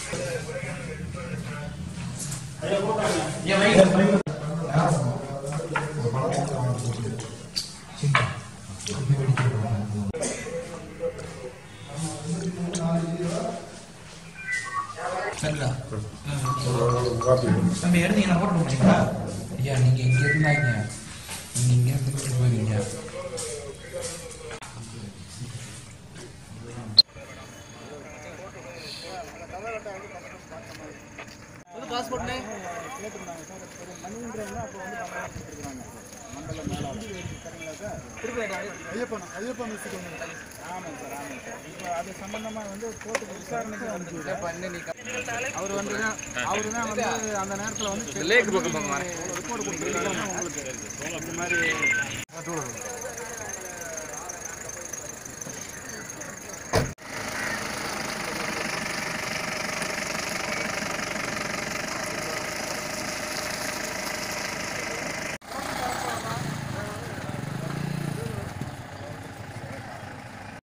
சரிங்களா நம்ம எடுத்தீங்க நான் போட்டு முடியுங்களா ஐயா நீங்க இங்க இருந்தாங்க நீங்க இங்க இருந்து கூட்டிட்டு போயிருங்க ஐயப்பன் ஐயப்பன் மிஸ்ஸுக்கு வந்து ஆமாங்க சார் ஆமாங்க சார் இப்போ அது சம்பந்தமா வந்து கோர்ட்டுக்கு விசாரணைக்கு வந்து அவர் வந்து அவரு தான் வந்து அந்த நேரத்தில் வந்து லேக் பக்கம் ரிப்போர்ட் கொடுத்துருக்காங்க உங்களுக்கு இந்த மாதிரி